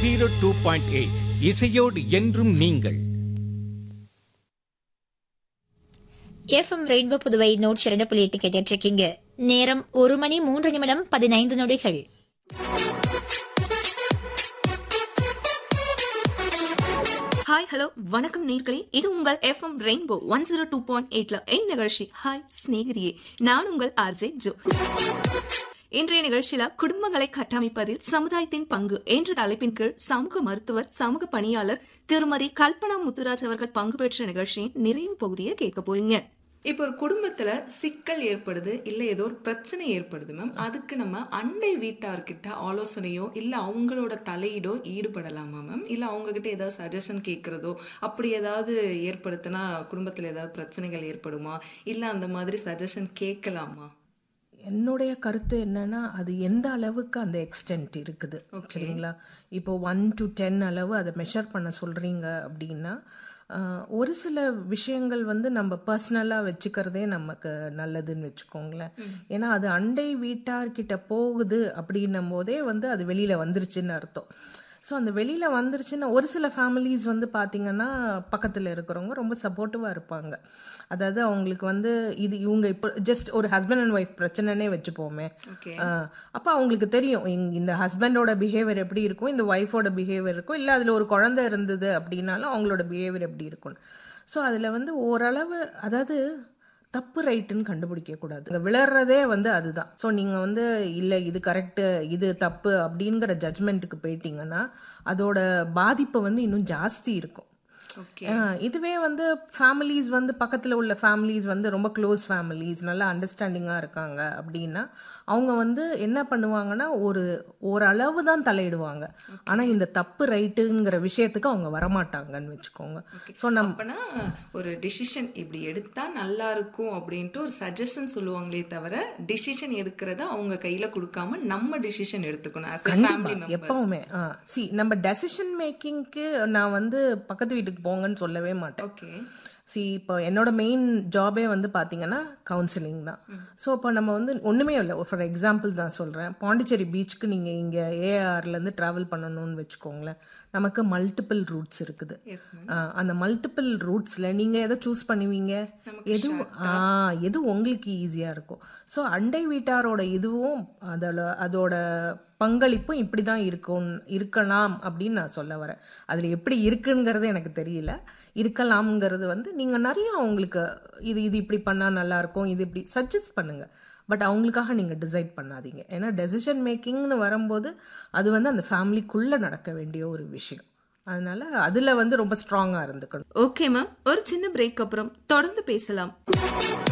zero two point eight இசையோடு என்றும் நீங்கள் எஃப்எம் ரெயின்போ புதுவை நூற்றி இரண்டு புள்ளி எட்டு கேட்டுட்டு இருக்கீங்க நேரம் ஒரு மணி மூன்று நிமிடம் பதினைந்து நொடிகள் ஹாய் ஹலோ வணக்கம் நேர்களே இது உங்கள் FM rainbow one zero two point எயிட்ல என் நிகழ்ச்சி ஹாய் சிநேகிரியே நான் உங்கள் ஆர்ஜே ஜோ இன்றைய நிகழ்ச்சியில குடும்பங்களை கட்டமைப்பதில் சமுதாயத்தின் பங்கு என்ற தலைப்பின் கீழ் சமூக மருத்துவர் சமூக பணியாளர் திருமதி கல்பனா முத்துராஜ் அவர்கள் பங்கு பெற்ற நிகழ்ச்சியின் நிறைவு பகுதியை கேட்க போறீங்க இப்போ ஒரு குடும்பத்துல சிக்கல் ஏற்படுது இல்ல ஏதோ ஒரு பிரச்சனை ஏற்படுது மேம் அதுக்கு நம்ம அண்டை வீட்டார்கிட்ட ஆலோசனையோ இல்ல அவங்களோட தலையீடோ ஈடுபடலாமா மேம் இல்ல அவங்க கிட்ட ஏதாவது சஜஷன் கேட்கறதோ அப்படி ஏதாவது ஏற்படுத்தினா குடும்பத்துல ஏதாவது பிரச்சனைகள் ஏற்படுமா இல்ல அந்த மாதிரி சஜஷன் கேட்கலாமா என்னுடைய கருத்து என்னன்னா அது எந்த அளவுக்கு அந்த எக்ஸ்டென்ட் இருக்குது சரிங்களா இப்போ ஒன் டு டென் அளவு அதை மெஷர் பண்ண சொல்கிறீங்க அப்படின்னா ஆஹ், ஒரு சில விஷயங்கள் வந்து நம்ம பர்சனலாக வச்சுக்கிறதே நமக்கு நல்லதுன்னு வச்சுக்கோங்களேன் ஏன்னா அது அண்டை வீட்டார்கிட்ட போகுது அப்படின்னும் போதே வந்து அது வெளியில் வந்துருச்சுன்னு அர்த்தம் ஸோ அந்த வெளியில் வந்துருச்சுன்னா ஒரு சில ஃபேமிலிஸ் வந்து பார்த்திங்கன்னா பக்கத்தில் இருக்கிறவங்க ரொம்ப சப்போர்ட்டிவாக இருப்பாங்க அதாவது அவங்களுக்கு வந்து இது இவங்க இப்போ ஜஸ்ட் ஒரு ஹஸ்பண்ட் அண்ட் ஒய்ஃப் பிரச்சனைனே வச்சுப்போமே ஓகே அப்போ அவங்களுக்கு தெரியும் இங்க- இந்த ஹஸ்பண்டோட பிஹேவியர் எப்படி இருக்கும் இந்த ஒய்ஃபோட பிஹேவியர் இருக்கும் இல்லை அதில் ஒரு குழந்தை இருந்தது அப்படின்னாலும் அவங்களோட பிஹேவியர் எப்படி இருக்கும் ஸோ அதில் வந்து ஓரளவு அதாவது தப்பு ரைட்டுன்னு கண்டுபிடிக்க கூடாது இங்க விளர்றதே வந்து அதுதான் ஸோ நீங்கள் வந்து இல்லை இது கரெக்டு இது தப்பு அப்படிங்கிற ஜட்ஜ்மெண்ட்டுக்கு போயிட்டீங்கன்னா அதோட பாதிப்பு வந்து இன்னும் ஜாஸ்தி இருக்கும் ஓகே ஆ, இதுவே வந்து ஃபேமிலிஸ் வந்து பக்கத்தில் உள்ள ஃபேமிலிஸ் வந்து ரொம்ப க்ளோஸ் ஃபேமிலிஸ் நல்லா அண்டர்ஸ்டாண்டிங்காக இருக்காங்க அப்படின்னா அவங்க வந்து என்ன பண்ணுவாங்கன்னா ஒரு ஓரளவு தான் தலையிடுவாங்க ஆனால் இந்த தப்பு ரைட்டுங்கிற விஷயத்துக்கு அவங்க வரமாட்டாங்கன்னு வச்சுக்கோங்க ஸோ நம்ம அப்பனா ஒரு டிசிஷன் இப்படி எடுத்தா நல்லா இருக்கும் அப்படின்ட்டு ஒரு சஜஷன் சொல்லுவாங்களே தவிர டிசிஷன் எடுக்கிறத அவங்க கையில கொடுக்காம நம்ம டிசிஷன் எடுத்துக்கணும் as a family கண்டிப்பா members எப்பவுமே சி நம்ம டெசிஷன் மேக்கிங்க்கு நான் வந்து பக்கத்து வீட்டுக்கு போங்கன்னு சொல்லவே மாட்டேன் ஓகே சி இப்போ என்னோட மெயின் ஜாபே வந்து பார்த்தீங்கன்னா கவுன்சிலிங் தான் ஸோ இப்போ நம்ம வந்து ஒன்றுமே இல்லை ஃபார் எக்ஸாம்பிள் தான் சொல்கிறேன் பாண்டிச்சேரி பீச்சுக்கு நீங்கள் இங்கே ஏஆர்லேருந்து ட்ராவல் பண்ணணும்னு வச்சுக்கோங்களேன் நமக்கு மல்டிபிள் ரூட்ஸ் இருக்குது எஸ் மேம் ஆ, அந்த மல்டிபிள் ரூட்ஸில் நீங்கள் எதை சூஸ் பண்ணுவீங்க எது ஆ எது உங்களுக்கு ஈஸியாக இருக்கும் ஸோ அண்டை வீட்டாரோட இதுவும் அதோட அதோட பங்களிப்பும் இப்படி தான் இருக்கும் இருக்கலாம் அப்படின்னு நான் சொல்ல வரேன் அதில் எப்படி இருக்குங்கிறது எனக்கு தெரியல இருக்கலாம்ங்கிறது வந்து நீங்கள் நிறைய அவங்களுக்கு இது இது இப்படி பண்ணால் நல்லாயிருக்கும் இது இப்படி சஜஸ்ட் பண்ணுங்கள் பட் அவங்களுக்காக நீங்கள் டிசைட் பண்ணாதீங்க ஏன்னா டெசிஷன் மேக்கிங்னு வரும்போது அது வந்து அந்த ஃபேமிலிக்குள்ளே நடக்க வேண்டிய ஒரு விஷயம் அதனால அதில் வந்து ரொம்ப ஸ்ட்ராங்காக இருந்துக்கணும் ஓகே மேம் ஒரு சின்ன பிரேக் அப்புறம் தொடர்ந்து பேசலாம்